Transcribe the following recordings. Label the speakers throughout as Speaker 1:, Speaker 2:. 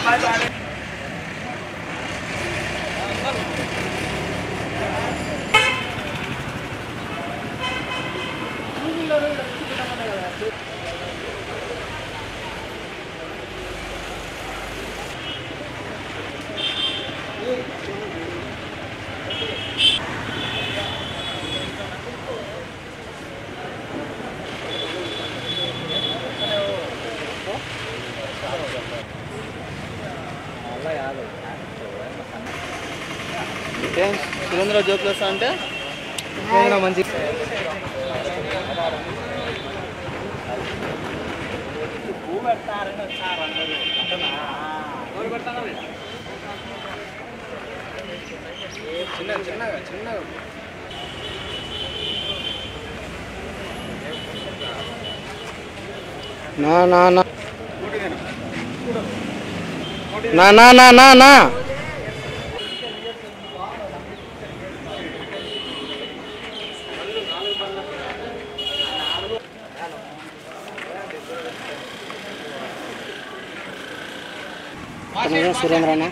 Speaker 1: ఏం సురేంద్ర జోకులు వస్తా అంటే ఏమైనా మంచి చిన్న చిన్నగా చిన్నగా నా నా నా నా నా నా నా నా సురేంద్రనా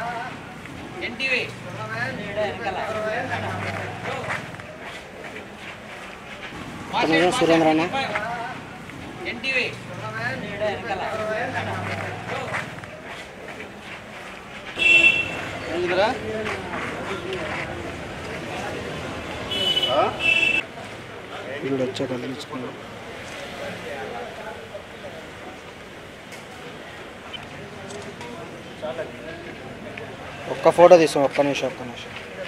Speaker 1: సురేంద్రనా ఏందిరా వీడు వచ్చాక కదిలించుకున్నాం ఒక్క ఫోటో తీసాం ఒక్క నిమిషం ఒక్క నిమిషం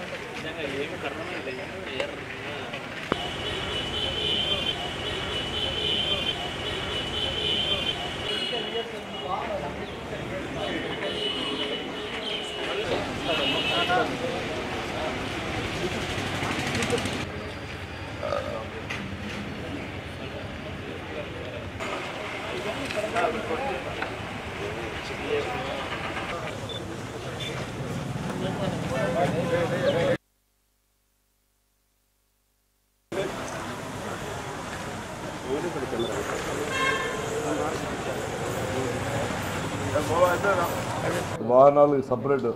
Speaker 2: వాహనాలు సపరేట్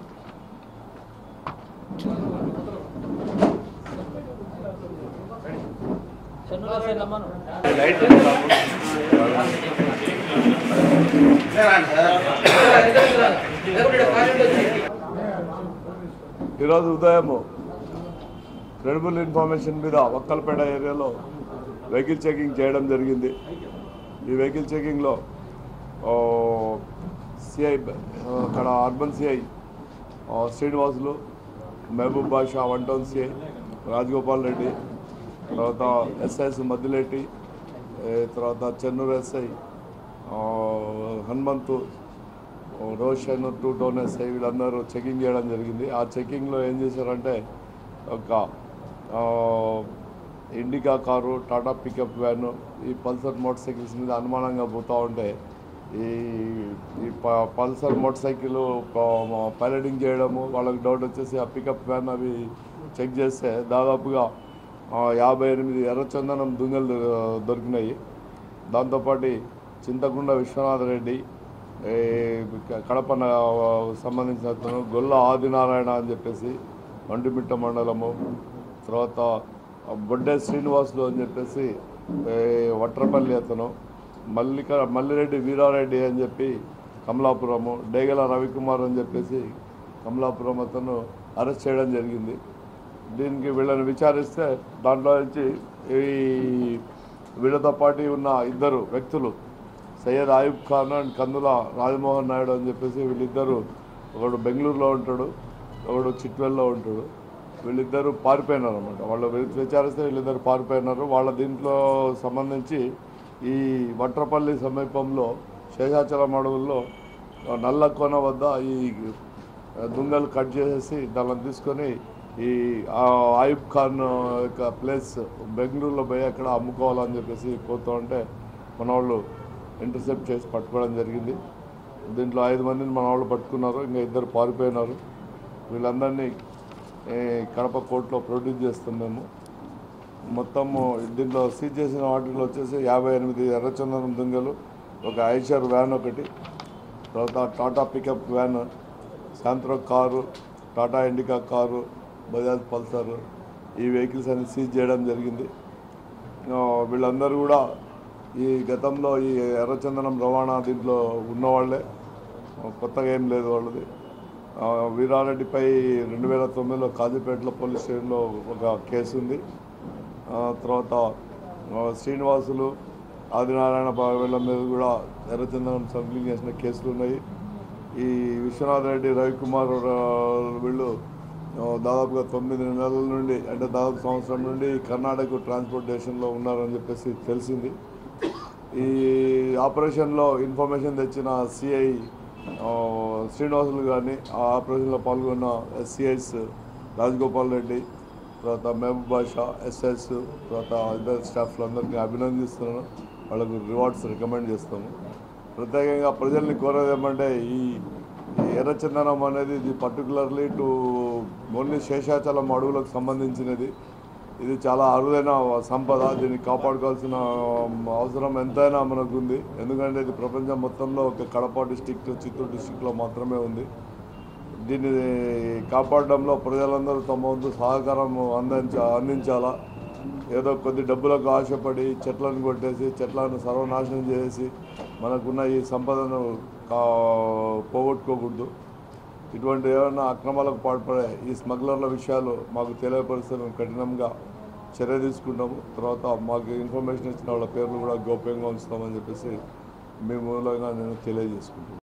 Speaker 2: ఈరోజు ఉదయము క్రెడిబుల్ ఇన్ఫర్మేషన్ మీద వక్కలపేట ఏరియాలో వెహికల్ చెకింగ్ చేయడం జరిగింది ఈ వెహికల్ చెకింగ్లో సిఐ అక్కడ urban CI Srinivasulu Mahaboob Basha one town CI Rajagopal Reddy తర్వాత ఎస్ఐఎస్ మద్దిలేటి ఏ, తర్వాత చెన్నూరు ఎస్ఐ ఆ, Hanumanthu Roshan two town SI వీళ్ళందరూ చెకింగ్ చేయడం జరిగింది ఆ చెకింగ్లో ఏం చేశారంటే ఒక ఆ, Indica car Tata pickup van ఈ పల్సర్ మోటార్ సైకిల్స్ మీద అనుమానంగా పోతూ ఉంటే ఈ ఈ ప- పల్సర్ మోటార్ సైకిల్ ప- పైలటింగ్ చేయడము వాళ్ళకి డౌట్ వచ్చేసి ఆ పికప్ వ్యాన్ అవి చెక్ చేస్తే దాదాపుగా ఆ, యాభై ఎనిమిది ఎర్రచందనం దుంగలు దొ- దొరికినాయి దాంతోపాటు చింతకుండ విశ్వనాథ రెడ్డి ఏ, క- కడప న- సంబంధించిన అతను గొల్ల ఆదినారాయణ అని చెప్పేసి వంటిమిట్ట మండలము తర్వాత బొడ్డే శ్రీనివాసులు అని చెప్పేసి ఏ, వట్రపల్లి అతను మల్లిక మల్లిరెడ్డి వీరారెడ్డి అని చెప్పి కమలాపురము డేగల రవికుమార్ అని చెప్పేసి కమలాపురం అతను అరెస్ట్ చేయడం జరిగింది దీనికి వీళ్ళని విచారిస్తే దాంట్లో నుంచి ఈ వీళ్ళతో పాటు ఉన్న ఇద్దరు వ్యక్తులు సయ్యద్ ఆయుబ్ ఖాన్ అండ్ కందుల రాజమోహన్ నాయుడు అని చెప్పేసి వీళ్ళిద్దరు ఒకడు బెంగళూరులో ఉంటాడు ఒకడు చిట్వెల్లో ఉంటాడు వీళ్ళిద్దరూ పారిపోయినారు అనమాట వాళ్ళు వి- విచారిస్తే వీళ్ళిద్దరు పారిపోయినారు వాళ్ళ దీంట్లో సంబంధించి ఈ వట్రపల్లి సమీపంలో శేషాచలం అడవుల్లో నల్ల కోన వద్ద ఈ దుంగలు కట్ చేసేసి దాన్ని తీసుకొని ఈ ఆ ఆయుబ్ ఖాన్ యొక్క ప్లేస్ బెంగళూరులో పోయి అక్కడ అమ్ముకోవాలని చెప్పేసి పోతూ ఉంటే మన వాళ్ళు ఇంటర్సెప్ట్ చేసి పట్టుకోవడం జరిగింది దీంట్లో ఐదు మందిని మన వాళ్ళు పట్టుకున్నారు ఇంకా ఇద్దరు పారిపోయినారు వీళ్ళందరినీ ఏ, కడప కోర్టులో ప్రొడ్యూస్ చేస్తాం మేము మొత్తము దీంట్లో సీజ్ చేసిన వాటిలో వచ్చేసి యాభై ఎనిమిది ఎర్రచందనం దుంగలు ఒక ఐషర్ వ్యాన్ ఒకటి తర్వాత Tata pickup van Santro car Tata Indica car Bajaj Pulsar ఈ వెహికల్స్ అన్ని సీజ్ చేయడం జరిగింది ఆ, వీళ్ళందరూ కూడా ఈ గతంలో ఈ ఎర్రచందనం రవాణా దీంట్లో ఉన్నవాళ్ళే ఆ, కొత్తగా ఏం లేదు వాళ్ళది ఆ, వీరారెడ్డిపై రెండు వేల తొమ్మిదిలో కాజీపేటలో పోలీస్ స్టేషన్లో ఒక కేసు ఉంది ఆ, తర్వాత ఆ, శ్రీనివాసులు ఆదినారాయణ బా- వీళ్ళ మీద కూడా ఎర్రచందనం స్మగ్లింగ్ చేసిన కేసులు ఉన్నాయి ఈ విశ్వనాథ్ రెడ్డి రవికుమార్ ఆ, వీళ్ళు ఆ, దాదాపుగా తొమ్మిది నెలల నుండి అంటే దాదాపు సంవత్సరం నుండి కర్ణాటక ట్రాన్స్పోర్టేషన్లో ఉన్నారని చెప్పేసి తెలిసింది ఈ ఆపరేషన్లో ఇన్ఫర్మేషన్ తెచ్చిన సిఐ శ్రీనివాసులు గారిని ఆ ఆపరేషన్లో పాల్గొన్న ఎస్సిఐస్ రాజగోపాల్ రెడ్డి తర్వాత మహబూబ్ బాషా ఎస్ఎస్ తర్వాత ఇద్దరు స్టాఫ్లందరినీ అభినందిస్తున్నాను వాళ్ళకు రివార్డ్స్ రికమెండ్ చేస్తాము ప్రత్యేకంగా ప్రజల్ని కోరేది ఏమంటే ఈ ఈ ఎర్రచందనం అనేది ఇది పర్టికులర్లీ టు ఓన్లీ శేషాచలం అడవులకు సంబంధించినది ఇది చాలా అరుదైన సంపద దీన్ని కాపాడుకోవాల్సిన అవసరం ఎంతైనా మనకు ఉంది ఎందుకంటే ఇది ప్రపంచం మొత్తంలో ఒక కడప డిస్టిక్ చిత్తూరు డిస్టిక్లో మాత్రమే ఉంది దీన్ని కాపాడడంలో ప్రజలందరూ తమ వంతు సహకారం అందించ అందించాలా ఏదో కొద్ది డబ్బులకు ఆశపడి చెట్లను కొట్టేసి చెట్లను సర్వనాశనం చేసి మనకున్న ఈ సంపదను కా పోగొట్టుకోకూడదు ఇటువంటి ఏమైనా అక్రమాలకు పాల్పడే ఈ స్మగ్లర్ల విషయాలు మాకు తెలియపరిస్తే మేము కఠినంగా చర్య తీసుకుంటాము తర్వాత మాకు ఇన్ఫర్మేషన్ ఇచ్చిన వాళ్ళ పేర్లు కూడా గోప్యంగా ఉంచుతామని చెప్పేసి మీ మూలంగా నేను తెలియజేసుకుంటాను